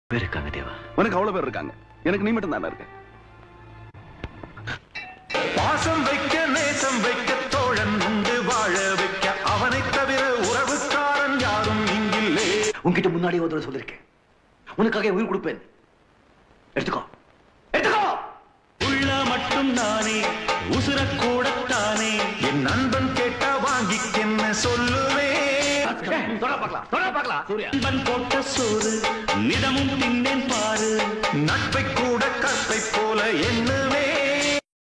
பேர் இருக்காங்க தேவா உனக்கு அவ்வளவு பேர் இருக்காங்க எனக்கு நீ மட்டும் தானே இருக்க பாசம் வைக்க நேசம் வைக்க தோழன் உண்டு வாழ வைக்க அவனைத் தவிர உறவுக்காரன் யாரும் இங்கில்லே உன்கிட்ட முன்னாடி ஒரு தடவை சொல்லிருக்கேன் உனக்காக உயிர் கொடுப்பேன் எடுத்துக்கோ எடுத்துக்கோ உள்ள மட்டும் நானே உசுர கூடத்தானே என் நண்பன் கேட்டா வாங்கிக்கென்ன சொல்லுவே நண்பன் போட்ட சோறு நிதமும் தின்னேன் பாரு நட்பை கூட கற்பை போல எண்ணுவே